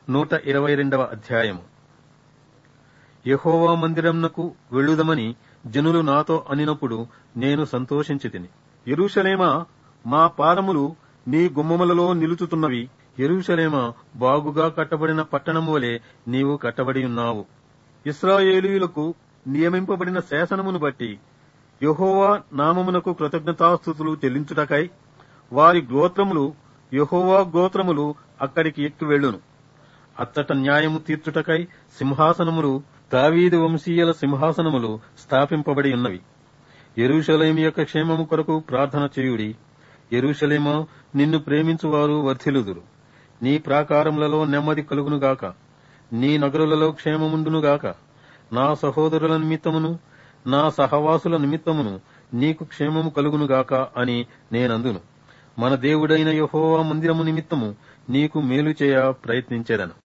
నూట ఇరవై రెండవ అధ్యాయము యెహోవా మందిరంనకు వెళ్ళుదమని జనులు నాతో అనినప్పుడు నేను సంతోషించి తిని ఎరుషలేమా మా పాదములు నీ గుమ్మములలో నిలుచుతున్నవి ఎరుషలేమా బాగుగా కట్టబడిన పట్టణము వలె నీవు కట్టబడి ఉన్నావు ఇస్రాయేలీయులకు నియమింపబడిన శాసనమును బట్టి యెహోవా నామమునకు కృతజ్ఞతాస్థుతులు చెల్లించుటకై వారి గోత్రములు యెహోవా గోత్రములు అక్కడికి ఎక్కి వెళ్ళును అచ్చట న్యాయము తీర్చుటకై సింహాసనములు దావీదు వంశీయుల సింహాసనములు స్థాపింపబడి ఉన్నవి ఎరుషలేము యొక్క క్షేమము కొరకు ప్రార్థన చేయుడి ఎరుషలేమో నిన్ను ప్రేమించువారు వర్ధిలుదురు నీ ప్రాకారములలో నెమ్మది కలుగునుగాక నీ నగరులలో క్షేమముండునుగాక నా సహోదరుల నిమిత్తమును నా సహవాసుల నిమిత్తమును నీకు క్షేమము కలుగునుగాక అని నేనందును మన దేవుడైన యెహోవా మందిరము నిమిత్తము నీకు మేలు చేయ ప్రయత్నించేదను